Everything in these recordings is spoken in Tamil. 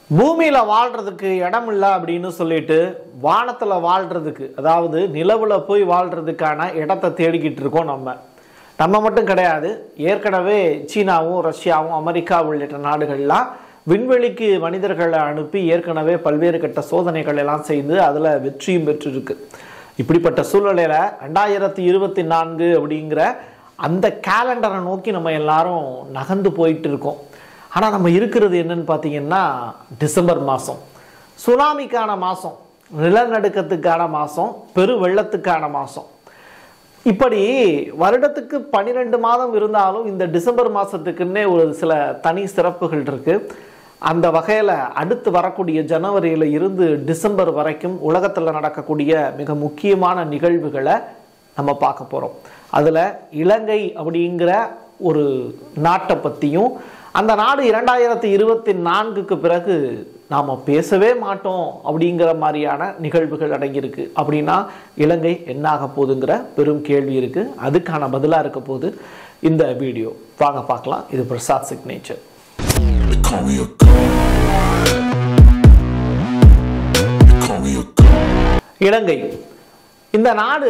பூமியில வாழ்றதுக்கு இடம் இல்லை அப்படின்னு சொல்லிட்டு வானத்துல வாழ்றதுக்கு அதாவது நிலவுல போய் வாழ்றதுக்கான இடத்தை தேடிக்கிட்டு இருக்கோம் நம்ம நம்ம மட்டும் கிடையாது ஏற்கனவே சீனாவும் ரஷ்யாவும் அமெரிக்கா உள்ளிட்ட நாடுகள்லாம் விண்வெளிக்கு மனிதர்களை அனுப்பி ஏற்கனவே பல்வேறு கட்ட சோதனைகள் எல்லாம் செய்து அதில் வெற்றியும் பெற்றிருக்கு இப்படிப்பட்ட சூழ்நிலையில் ரெண்டாயிரத்தி இருபத்தி நான்கு அப்படிங்கிற அந்த கேலண்டரை நோக்கி நம்ம எல்லாரும் நகர்ந்து போயிட்டு இருக்கோம் ஆனால் நம்ம இருக்கிறது என்னன்னு பார்த்தீங்கன்னா டிசம்பர் மாதம் சுனாமிக்கான மாதம் நிலநடுக்கத்துக்கான மாதம் பெரு வெள்ளத்துக்கான மாதம் இப்படி வருடத்துக்கு பன்னிரெண்டு மாதம் இருந்தாலும் இந்த டிசம்பர் மாதத்துக்குன்னே ஒரு சில தனி சிறப்புகள் இருக்கு அந்த வகையில் அடுத்து வரக்கூடிய ஜனவரியில் இருந்து டிசம்பர் வரைக்கும் உலகத்தில் நடக்கக்கூடிய மிக முக்கியமான நிகழ்வுகளை நம்ம பார்க்க போகிறோம் அதில் இலங்கை அப்படிங்கிற ஒரு நாட்டை பற்றியும் அந்த நாடு இரண்டாயிரத்தி இருபத்தி நான்குக்கு பிறகு நாம் பேசவே மாட்டோம் அப்படிங்கிற மாதிரியான நிகழ்வுகள் அடங்கியிருக்கு அப்படின்னா இலங்கை என்னாக போகுதுங்கிற பெரும் கேள்வி இருக்குது அதுக்கான பதிலாக இருக்க போது இந்த வீடியோ வாங்க பார்க்கலாம் இது Prasad signature They call me a god. They call me a god. Ilangai இந்த நாடு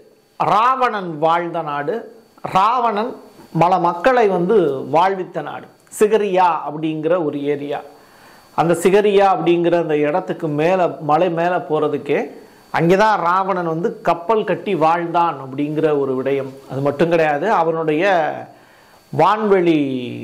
ராவணன் வாழ்ந்த நாடு ராவணன் பல மக்களை வந்து வாழ்வித்த நாடு சிகரியா அப்படிங்கிற ஒரு ஏரியா அந்த சிகரியா அப்படிங்கிற அந்த இடத்துக்கு மேலே மலை மேலே போகிறதுக்கே அங்கே தான் ராவணன் வந்து கப்பல் கட்டி வாழ்ந்தான் அப்படிங்கிற ஒரு விடயம் அது மட்டும் கிடையாது அவனுடைய வான்வெளி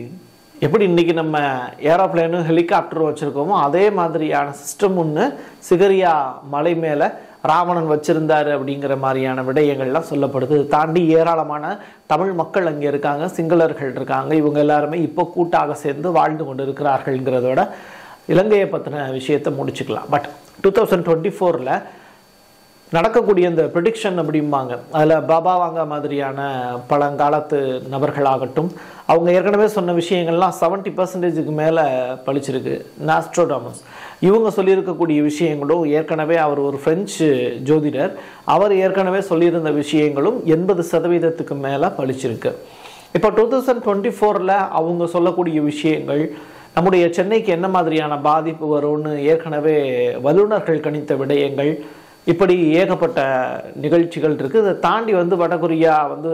எப்படி இன்னைக்கு நம்ம ஏரோப்ளேனு ஹெலிகாப்டர் வச்சுருக்கோமோ அதே மாதிரியான சிஸ்டம் ஒன்று சிகரியா மலை மேலே ராவணன் வச்சிருந்தாரு அப்படிங்கிற மாதிரியான விடயங்கள்லாம் சொல்லப்படுது இது தாண்டி ஏராளமான தமிழ் மக்கள் அங்கே இருக்காங்க சிங்களர்கள் இருக்காங்க இவங்க எல்லாருமே இப்போ கூட்டாக சேர்ந்து வாழ்ந்து கொண்டு இருக்கிறார்கள்ங்கிறதோட இலங்கையை பற்றின விஷயத்தை முடிச்சுக்கலாம் பட் டூ தௌசண்ட் டுவெண்ட்டி ஃபோரில் நடக்கக்கூடிய இந்த ப்ரிடிக்ஷன் அப்படிம்பாங்க அதில் பாபா வாங்க மாதிரியான பழங்காலத்து நபர்களாகட்டும் அவங்க ஏற்கனவே சொன்ன விஷயங்கள்லாம் செவன்ட்டி பர்சன்டேஜுக்கு மேலே பழிச்சிருக்கு நாஸ்ட்ரோடாமஸ் இவங்க சொல்லியிருக்கக்கூடிய விஷயங்களும் ஏற்கனவே அவர் ஒரு ஃப்ரெஞ்சு ஜோதிடர் அவர் ஏற்கனவே சொல்லியிருந்த விஷயங்களும் எண்பது சதவீதத்துக்கு மேலே பழிச்சிருக்கு இப்போ டூ தௌசண்ட் டுவெண்ட்டி ஃபோரில் அவங்க சொல்லக்கூடிய விஷயங்கள் நம்முடைய சென்னைக்கு என்ன மாதிரியான பாதிப்பு வரும்னு ஏற்கனவே வல்லுநர்கள் கணித்த விடயங்கள் இப்படி ஏகப்பட்ட நிகழ்ச்சிகள் இருக்குது இதை தாண்டி வந்து வடகொரியா வந்து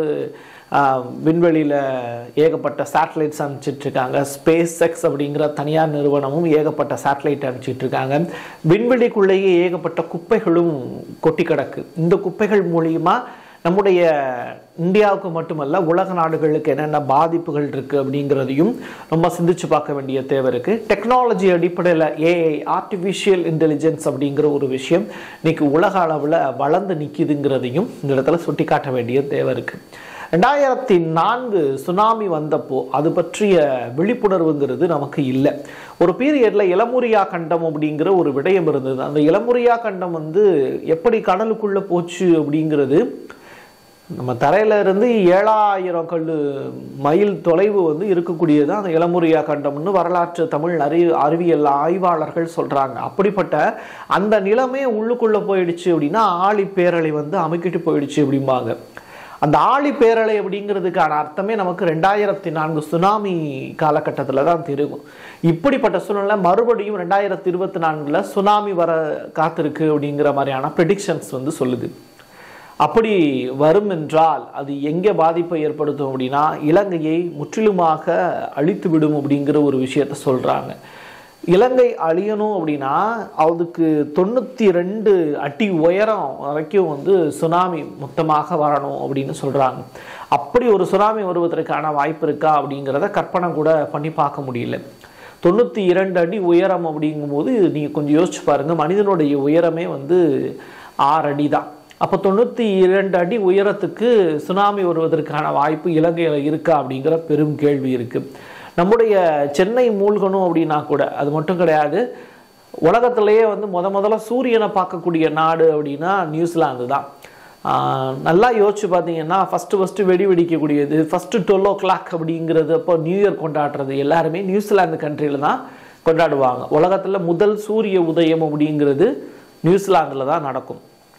விண்வெளியில் ஏகப்பட்ட சேட்டலைட்ஸ் அனுப்பிச்சிட்டு இருக்காங்க ஸ்பேஸ் எக்ஸ் அப்படிங்கிற தனியார் நிறுவனமும் ஏகப்பட்ட சேட்டலைட் அனுப்பிச்சிட்டு இருக்காங்க விண்வெளிக்குள்ளேயே ஏகப்பட்ட குப்பைகளும் கொட்டி கிடக்கு இந்த குப்பைகள் மூலியமா நம்முடைய இந்தியாவுக்கு மட்டுமல்ல உலக நாடுகளுக்கு என்னென்ன பாதிப்புகள் இருக்குது அப்படிங்கிறதையும் ரொம்ப சிந்திச்சு பார்க்க வேண்டிய தேவை இருக்குது டெக்னாலஜி அடிப்படையில் ஏஐ ஆர்டிஃபிஷியல் இன்டெலிஜென்ஸ் அப்படிங்கிற ஒரு விஷயம் இன்னைக்கு உலக அளவில் வளர்ந்து நிற்கிதுங்கிறதையும் இந்த இடத்துல சுட்டி காட்ட வேண்டிய தேவை இருக்குது ரெண்டாயிரத்தி நான்கு சுனாமி வந்தப்போ அது பற்றிய விழிப்புணர்வுங்கிறது நமக்கு இல்லை ஒரு பீரியடில் இளமுரியா கண்டம் அப்படிங்கிற ஒரு விடயம் இருந்தது அந்த இளமுரியா கண்டம் வந்து எப்படி கடலுக்குள்ளே போச்சு அப்படிங்கிறது நம்ம தரையில இருந்து ஏழாயிரம் கல் மைல் தொலைவு வந்து இருக்கக்கூடியது அந்த இளமுரியா கண்டம்னு வரலாற்று தமிழ் அறி அறிவியல் ஆய்வாளர்கள் சொல்றாங்க அப்படிப்பட்ட அந்த நிலமே உள்ளுக்குள்ள போயிடுச்சு அப்படின்னா ஆழி பேரலை வந்து அமைக்கிட்டு போயிடுச்சு அப்படிம்பாங்க அந்த ஆழி பேரலை அப்படிங்கிறதுக்கான அர்த்தமே நமக்கு ரெண்டாயிரத்தி நான்கு சுனாமி காலகட்டத்தில் தான் தெரியும் இப்படிப்பட்ட சூழ்நிலை மறுபடியும் ரெண்டாயிரத்தி இருபத்தி நான்கில் சுனாமி வர காத்திருக்கு அப்படிங்கிற மாதிரியான ப்ரெடிக்ஷன்ஸ் வந்து சொல்லுது அப்படி வரும் என்றால் அது எங்கே பாதிப்பை ஏற்படுத்தும் அப்படின்னா இலங்கையை முற்றிலுமாக அழித்து விடும் அப்படிங்கிற ஒரு விஷயத்த சொல்கிறாங்க இலங்கை அழியணும் அப்படின்னா அதுக்கு தொண்ணூற்றி ரெண்டு அடி உயரம் வரைக்கும் வந்து சுனாமி மொத்தமாக வரணும் அப்படின்னு சொல்கிறாங்க அப்படி ஒரு சுனாமி வருவதற்கான வாய்ப்பு இருக்கா அப்படிங்கிறத கற்பனை கூட பண்ணி பார்க்க முடியல தொண்ணூற்றி இரண்டு அடி உயரம் அப்படிங்கும்போது நீங்கள் கொஞ்சம் யோசிச்சு பாருங்கள் மனிதனுடைய உயரமே வந்து ஆறு அடி தான் அப்போ தொண்ணூற்றி இரண்டு அடி உயரத்துக்கு சுனாமி வருவதற்கான வாய்ப்பு இலங்கையில் இருக்கா அப்படிங்கிற பெரும் கேள்வி இருக்குது நம்முடைய சென்னை மூழ்கணும் அப்படின்னா கூட அது மட்டும் கிடையாது உலகத்திலேயே வந்து முத முதல்ல சூரியனை பார்க்கக்கூடிய நாடு அப்படின்னா நியூசிலாந்து தான் ஆஹ் நல்லா யோசிச்சு பார்த்தீங்கன்னா ஃபஸ்ட்டு ஃபஸ்ட்டு வெடி வெடிக்கக்கூடியது ஃபஸ்ட்டு டுவெல் ஓ கிளாக் அப்படிங்கிறது அப்போ நியூ இயர் கொண்டாடுறது எல்லாருமே நியூசிலாந்து கண்ட்ரியில் தான் கொண்டாடுவாங்க உலகத்தில் முதல் சூரிய உதயம் அப்படிங்கிறது நியூசிலாந்தில் தான் நடக்கும்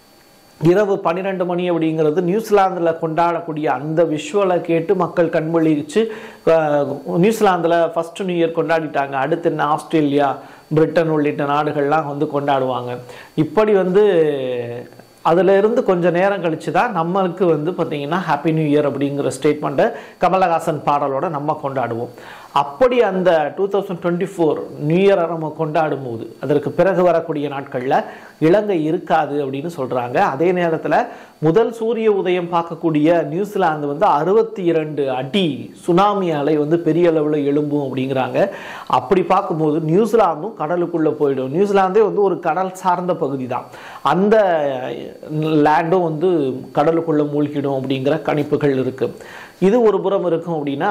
இரவு பன்னிரெண்டு மணி அப்படிங்கிறது நியூசிலாந்தில் கொண்டாடக்கூடிய அந்த விஷுவலை கேட்டு மக்கள் கண்மொழிச்சு நியூசிலாந்தில் ஃபர்ஸ்ட் நியூ இயர் கொண்டாடிட்டாங்க அடுத்து என்ன ஆஸ்திரேலியா பிரிட்டன் உள்ளிட்ட நாடுகள்லாம் வந்து கொண்டாடுவாங்க இப்படி வந்து அதுல இருந்து கொஞ்சம் நேரம் கழிச்சு தான் நம்மளுக்கு வந்து பார்த்தீங்கன்னா ஹாப்பி நியூ இயர் அப்படிங்கிற ஸ்டேட்மெண்ட்டை கமலஹாசன் பாடலோட நம்ம கொண்டாடுவோம் அப்படி அந்த two thousand twenty four new இயரை நம்ம கொண்டாடும் போது அதற்கு பிறகு வரக்கூடிய நாட்களில் இலங்கை இருக்காது அப்படின்னு சொல்கிறாங்க அதே நேரத்தில் முதல் சூரிய உதயம் பார்க்கக்கூடிய நியூசிலாந்து வந்து அறுபத்தி இரண்டு அடி சுனாமி அலை வந்து பெரிய அளவில் எழும்பும் அப்படிங்கிறாங்க அப்படி பார்க்கும்போது நியூசிலாந்தும் கடலுக்குள்ளே போயிடும் நியூசிலாந்தே வந்து ஒரு கடல் சார்ந்த பகுதி தான் அந்த லேண்டும் வந்து கடலுக்குள்ளே மூழ்கிடும் அப்படிங்கிற கணிப்புகள் இருக்குது இது ஒரு புறம் இருக்கும் அப்படின்னா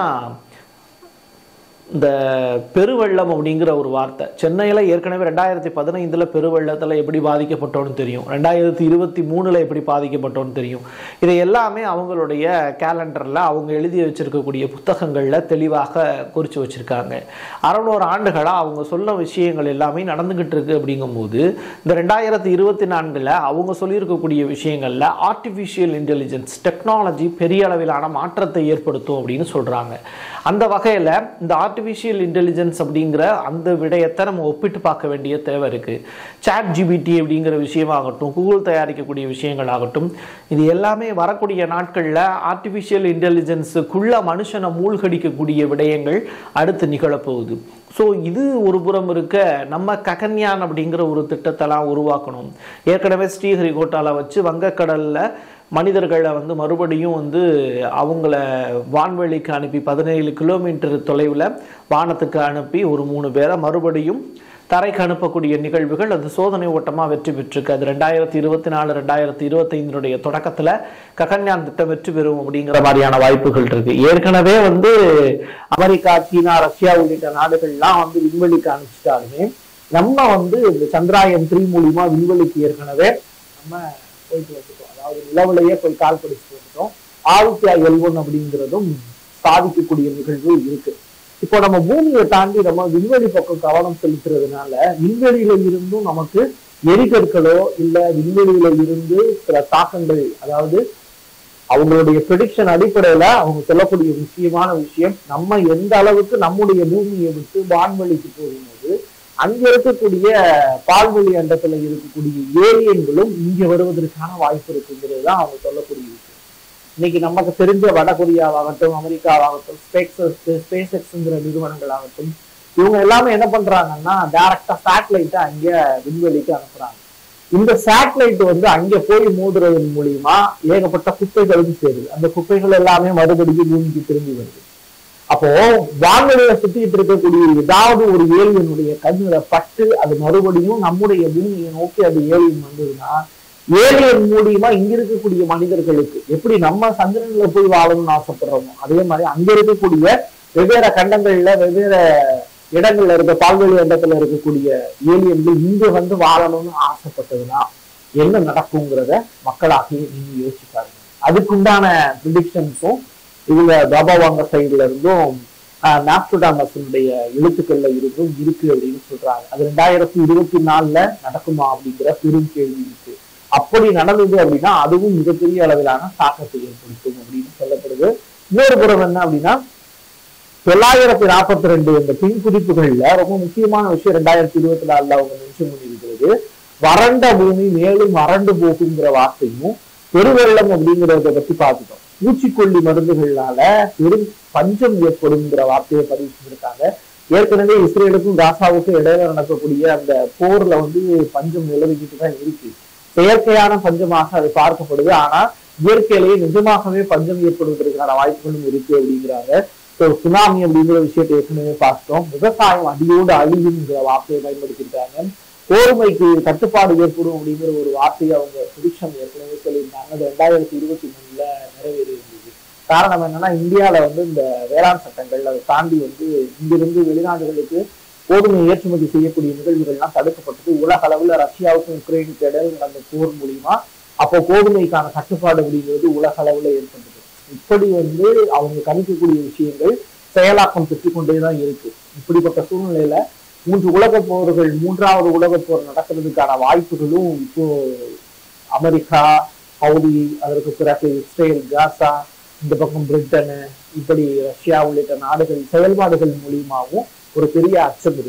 இந்த பெருவெள்ளம் அப்படிங்கிற ஒரு வார்த்தை சென்னையில் ஏற்கனவே ரெண்டாயிரத்தி பதினைந்தில் பெருவெள்ளத்தில் எப்படி பாதிக்கப்பட்டோன்னு தெரியும் ரெண்டாயிரத்தி இருபத்தி மூணில் எப்படி பாதிக்கப்பட்டோன்னு தெரியும் இதை எல்லாமே அவங்களுடைய கேலண்டரில் அவங்க எழுதி வச்சிருக்கக்கூடிய புத்தகங்களில் தெளிவாக குறித்து வச்சுருக்காங்க அறநூறு ஆண்டுகளாக அவங்க சொல்ல விஷயங்கள் எல்லாமே நடந்துக்கிட்டு இருக்கு அப்படிங்கும்போது இந்த ரெண்டாயிரத்தி இருபத்தி நான்கில் அவங்க சொல்லியிருக்கக்கூடிய விஷயங்களில் ஆர்டிஃபிஷியல் இன்டெலிஜென்ஸ் டெக்னாலஜி பெரிய அளவிலான மாற்றத்தை ஏற்படுத்தும் அப்படின்னு சொல்கிறாங்க அந்த வகையில் இந்த ஆர்டிஃபிஷியல் இன்டெலிஜென்ஸ் அப்படிங்கிற அந்த விடயத்தை நம்ம ஒப்பிட்டு பார்க்க வேண்டிய தேவை இருக்குது சாட் ஜிபிடி அப்படிங்கிற விஷயமாகட்டும் கூகுள் தயாரிக்கக்கூடிய விஷயங்கள் ஆகட்டும் இது எல்லாமே வரக்கூடிய நாட்களில் ஆர்டிஃபிஷியல் இன்டெலிஜென்ஸுக்குள்ள மனுஷனை மூழ்கடிக்கக்கூடிய விடயங்கள் அடுத்து நிகழப்போகுது ஸோ இது ஒரு புறம் இருக்க நம்ம ககன்யான் அப்படிங்கிற ஒரு திட்டத்தெல்லாம் உருவாக்கணும் ஏற்கனவே ஸ்ரீஹரிகோட்டாவில் வச்சு வங்கக்கடலில் மனிதர்களை வந்து மறுபடியும் வந்து அவங்கள வான்வெளிக்கு அனுப்பி பதினேழு கிலோமீட்டர் தொலைவில் வானத்துக்கு அனுப்பி ஒரு மூணு பேரை மறுபடியும் தரைக்கு அனுப்பக்கூடிய நிகழ்வுகள் அது சோதனை ஓட்டமாக வெற்றி பெற்றிருக்கு அது ரெண்டாயிரத்தி இருபத்தி நாலு ரெண்டாயிரத்தி இருபத்தைந்தினுடைய தொடக்கத்தில் ககன்யான் திட்டம் வெற்றி பெறும் அப்படிங்கிற மாதிரியான வாய்ப்புகள் இருக்கு ஏற்கனவே வந்து அமெரிக்கா சீனா ரஷ்யா உள்ளிட்ட நாடுகள்லாம் வந்து விண்வெளிக்கு அனுப்பிச்சிட்டாலுமே நம்ம வந்து இந்த சந்திராயன் த்ரீ மூலியமா விண்வெளிக்கு ஏற்கனவே நம்ம போயிட்டு வந்துட்டோம் அதாவது நிலவுலையே போய் கால் படிச்சுட்டு வந்துட்டோம் ஆதித்யா எல் ஒன் அப்படிங்கிறதும் சாதிக்கக்கூடிய நிகழ்வு இருக்கு இப்போ நம்ம பூமியை தாண்டி நம்ம விண்வெளி பக்கம் கவனம் செலுத்துறதுனால விண்வெளியில இருந்தும் நமக்கு எரிகற்களோ இல்ல விண்வெளியில இருந்து சில தாக்கங்கள் அதாவது அவங்களுடைய ப்ரெடிக்ஷன் அடிப்படையில அவங்க சொல்லக்கூடிய முக்கியமான விஷயம் நம்ம எந்த அளவுக்கு நம்முடைய பூமியை விட்டு வான்வெளிக்கு போகும்போது அங்க இருக்கக்கூடிய பால்வெளி அண்டத்துல இருக்கக்கூடிய ஏலியன்களும் இங்க வருவதற்கான வாய்ப்பு இருக்குங்கிறது தான் அவங்க சொல்லக்கூடிய விஷயம் இன்னைக்கு நமக்கு தெரிஞ்ச வடகொரியாவாகட்டும் அமெரிக்காவாகட்டும் ஸ்பேஸ் ஸ்பேஸ் எக்ஸ்ங்கிற நிறுவனங்களாகட்டும் இவங்க எல்லாமே என்ன பண்றாங்கன்னா டைரக்டா சேட்டலைட்டை அங்க விண்வெளிக்கு அனுப்புறாங்க இந்த சேட்டலைட் வந்து அங்க போய் மோதுறதன் மூலியமா ஏகப்பட்ட குப்பைகளும் சேருது அந்த குப்பைகள் எல்லாமே மறுபடியும் பூமிக்கு திரும்பி வருது அப்போ வான்வெளியில சுத்திட்டு இருக்கக்கூடிய ஏதாவது ஒரு ஏலியனுடைய கண்ணுல பட்டு அது மறுபடியும் நம்முடைய பூமியை நோக்கி அது ஏலியன் வந்ததுன்னா ஏலியன் மூலியமா இங்க இருக்கக்கூடிய மனிதர்களுக்கு எப்படி நம்ம சந்திரன்ல போய் வாழணும்னு ஆசைப்படுறோமோ அதே மாதிரி அங்க இருக்கக்கூடிய வெவ்வேறு கண்டங்கள்ல வெவ்வேறு இடங்கள்ல இருக்க பால்வெளி இடத்துல இருக்கக்கூடிய ஏலியன்கள் இங்க வந்து வாழணும்னு ஆசைப்பட்டதுன்னா என்ன நடக்குங்கிறத மக்களாகி நீங்க யோசிச்சு பாருங்க அதுக்குண்டான ப்ரிடிக்ஷன்ஸும் இவங்க தாபாவாங்க சைடுல இருந்தும் நாப்டோடாமஸினுடைய எழுத்துக்கள்ல இருந்தும் இருக்கு அப்படின்னு சொல்றாங்க அது ரெண்டாயிரத்தி இருபத்தி நாலுல நடக்குமா அப்படிங்கிற பெரும் கேள்வி இருக்கு அப்படி நடந்தது அப்படின்னா அதுவும் மிகப்பெரிய அளவிலான தாக்கத்தை ஏற்படுத்தும் அப்படின்னு சொல்லப்படுது இன்னொரு புறம் என்ன அப்படின்னா தொள்ளாயிரத்தி நாற்பத்தி ரெண்டு இந்த பின் குறிப்புகள்ல ரொம்ப முக்கியமான விஷயம் ரெண்டாயிரத்தி இருபத்தி நாலுல அவங்க மென்ஷன் பண்ணியிருக்கிறது வறண்ட பூமி மேலும் வறண்டு போகுங்கிற வார்த்தையும் பெருவெள்ளம் அப்படிங்கிறத பத்தி பார்த்துட்டோம் பூச்சிக்கொல்லி மருந்துகள்னால பெரும் பஞ்சம் ஏற்படுங்கிற வார்த்தையை பதிவு செஞ்சிருக்காங்க ஏற்கனவே இஸ்ரேலுக்கும் காசாவுக்கும் இடையில நடக்கக்கூடிய அந்த போர்ல வந்து பஞ்சம் நிலவிக்கிட்டு தான் இருக்கு செயற்கையான பஞ்சமாக அது பார்க்கப்படுது ஆனா இயற்கையிலேயே நிஜமாகவே பஞ்சம் ஏற்படுவதற்கான வாய்ப்புகளும் இருக்கு அப்படிங்கிறாங்க ஸோ சுனாமி அப்படிங்கிற விஷயத்தை ஏற்கனவே பார்த்தோம் விவசாயம் அடியோடு அழிவுங்கிற வார்த்தையை பயன்படுத்தியிருக்காங்க கோதுமைக்கு தட்டுப்பாடு ஏற்படும் அப்படிங்கிற ஒரு வார்த்தையை அவங்க ப்ரிடிக்ஷன் ஏற்கனவே சொல்லியிருந்தாங்க அது ரெண்டாயிரத்தி இருபத்தி மூணுல நிறைவேறி இருந்தது காரணம் என்னன்னா இந்தியால வந்து இந்த வேளாண் சட்டங்கள் அதை தாண்டி வந்து இங்கிருந்து வெளிநாடுகளுக்கு கோதுமை ஏற்றுமதி செய்யக்கூடிய நிகழ்வுகள்லாம் தடுக்கப்பட்டது உலக அளவுல ரஷ்யாவுக்கும் உக்ரைனுக்கு இடையில நடந்த போர் மூலியமா அப்போ கோதுமைக்கான கட்டுப்பாடு அப்படிங்கிறது உலக அளவுல ஏற்பட்டது இப்படி வந்து அவங்க கணிக்கக்கூடிய விஷயங்கள் செயலாக்கம் பெற்றுக்கொண்டே தான் இருக்கு இப்படிப்பட்ட சூழ்நிலையில மூன்று உலகப் போர்கள் மூன்றாவது உலகப் போர் நடக்கிறதுக்கான வாய்ப்புகளும் இப்போ அமெரிக்கா சவுதி அதற்கு பிறகு இஸ்ரேல் காசா இந்த பக்கம் பிரிட்டனு இப்படி ரஷ்யா உள்ளிட்ட நாடுகள் செயல்பாடுகள் மூலியமாகவும் ஒரு பெரிய அச்சம் இருக்கு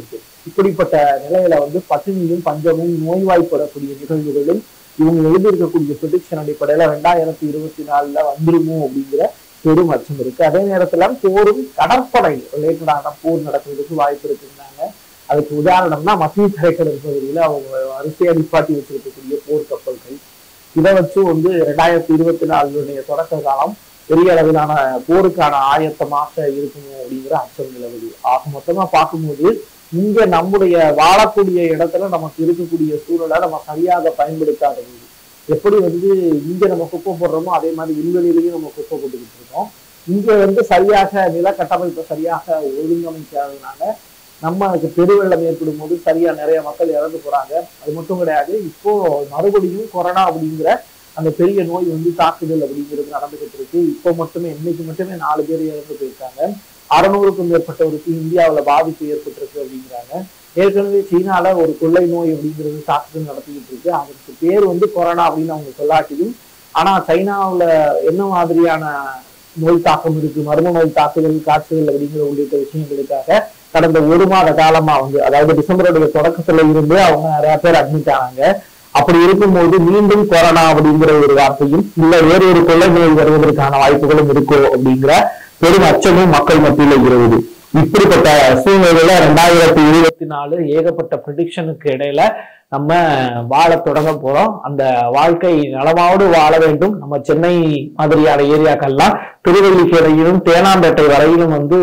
இப்படிப்பட்ட நிலையில வந்து பட்டினியும் பஞ்சமும் நோய்வாய்ப்படக்கூடிய நிகழ்வுகளும் இவங்க எழுதியிருக்கக்கூடிய ப்ரிடிக்ஷன் அடிப்படையில ரெண்டாயிரத்தி இருபத்தி நாலுல வந்துருமோ அப்படிங்கிற பெரும் அச்சம் இருக்கு அதே நேரத்துல போரும் கடற்படை ரிலேட்டடான போர் நடக்கிறதுக்கு வாய்ப்பு இருக்குன்னாங்க அதுக்கு உதாரணம்னா மத்திய தரைக்கடல் பகுதியில அவங்க வரிசையா நிப்பாட்டி வச்சிருக்கக்கூடிய போர் கப்பல்கள் இதை வச்சு வந்து ரெண்டாயிரத்தி இருபத்தி நாலுடைய தொடக்க காலம் பெரிய அளவிலான போருக்கான ஆயத்தமாக இருக்குமோ அப்படிங்கிற அச்சம் நிலவுது ஆக மொத்தமா பார்க்கும்போது இங்க நம்முடைய வாழக்கூடிய இடத்துல நமக்கு இருக்கக்கூடிய சூழலை நம்ம சரியாக பயன்படுத்தாத போது எப்படி வந்து இங்க நம்ம குப்பை போடுறோமோ அதே மாதிரி விண்வெளியிலையும் நம்ம குப்பை போட்டுக்கிட்டு இருக்கோம் இங்க வந்து சரியாக நில கட்டமைப்பை சரியாக ஒழுங்கமைக்காததுனால நம்மளுக்கு பெருவெள்ளம் ஏற்படும் போது சரியா நிறைய மக்கள் இறந்து போறாங்க அது மட்டும் கிடையாது இப்போ மறுபடியும் கொரோனா அப்படிங்கிற அந்த பெரிய நோய் வந்து தாக்குதல் அப்படிங்கிறது நடந்துகிட்டு இருக்கு இப்போ மட்டுமே இன்னைக்கு மட்டுமே நாலு பேர் இறந்து போயிருக்காங்க அறுநூறுக்கும் மேற்பட்டவருக்கு இந்தியாவுல பாதிப்பு ஏற்பட்டிருக்கு அப்படிங்கிறாங்க ஏற்கனவே சீனால ஒரு கொள்ளை நோய் அப்படிங்கிறது தாக்குதல் நடத்திக்கிட்டு இருக்கு அதுக்கு பேர் வந்து கொரோனா அப்படின்னு அவங்க சொல்லாட்டியும் ஆனா சைனாவுல என்ன மாதிரியான நோய் தாக்கம் இருக்கு மர்ம நோய் தாக்குதல் காய்ச்சல் அப்படிங்கிற உள்ளிட்ட விஷயங்களுக்காக கடந்த ஒரு மாத காலமா வந்து அதாவது டிசம்பருடைய தொடக்கத்துல இருந்து அவங்க நிறைய பேர் அட்மிட் ஆனாங்க அப்படி இருக்கும்போது மீண்டும் கொரோனா அப்படிங்கிற ஒரு வார்த்தையும் இல்ல வேறு ஒரு கொள்ளை நோய் வருவதற்கான வாய்ப்புகளும் இருக்கோ அப்படிங்கிற பெரும் அச்சமும் மக்கள் மத்தியில இருந்தது இப்படிப்பட்ட சூழ்நிலையில ரெண்டாயிரத்தி இருபத்தி நாலு ஏகப்பட்ட ப்ரிடிக்ஷனுக்கு இடையில நம்ம வாழ தொடங்க போறோம் அந்த வாழ்க்கை நலமாவோடு வாழ வேண்டும் நம்ம சென்னை மாதிரியான ஏரியாக்கள்லாம் திருவல்லிக்கேணியிலும் தேனாம்பேட்டை வரையிலும் வந்து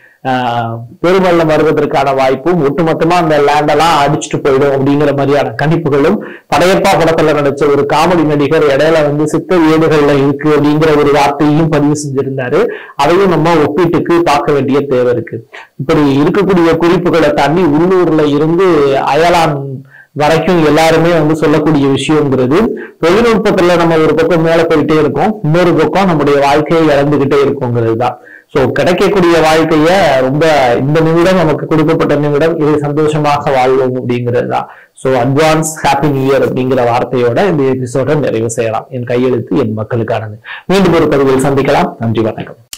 ஆஹ், பெருவெள்ளம் வருவதற்கான வாய்ப்பும் ஒட்டுமொத்தமா அந்த லேண்டெல்லாம் அடிச்சுட்டு போயிடும் அப்படிங்கிற மாதிரியான கணிப்புகளும் படையப்பா படத்துல நடிச்ச ஒரு காமெடி நடிகர் இடையில வந்து சித்த ஏடுகள்ல இருக்கு அப்படிங்கிற ஒரு வார்த்தையும் பதிவு செஞ்சிருந்தாரு அதையும் நம்ம ஒப்பீட்டுக்கு பார்க்க வேண்டிய தேவை இருக்கு இப்படி இருக்கக்கூடிய குறிப்புகளை தாண்டி உள்ளூர்ல இருந்து அயலான் வரைக்கும் எல்லாருமே வந்து சொல்லக்கூடிய விஷயங்கிறது தொழில்நுட்பத்துல நம்ம ஒரு பக்கம் மேல போயிட்டே இருக்கோம் இன்னொரு பக்கம் நம்முடைய வாழ்க்கையை இழந்துகிட்டே இருக்கோங்கிறது தான் சோ கிடைக்கக்கூடிய வாழ்க்கைய ரொம்ப இந்த நிமிடம் நமக்கு கொடுக்கப்பட்ட நிமிடம் இதை சந்தோஷமாக வாழ்வோம் அப்படிங்கிறது தான் so advance happy new year அப்படிங்கிற வார்த்தையோட இந்த எபிசோட நிறைவு செய்யலாம் என் கையெழுத்து என் மக்களுக்கானது மீண்டும் ஒரு பதிவில் சந்திக்கலாம் நன்றி வணக்கம்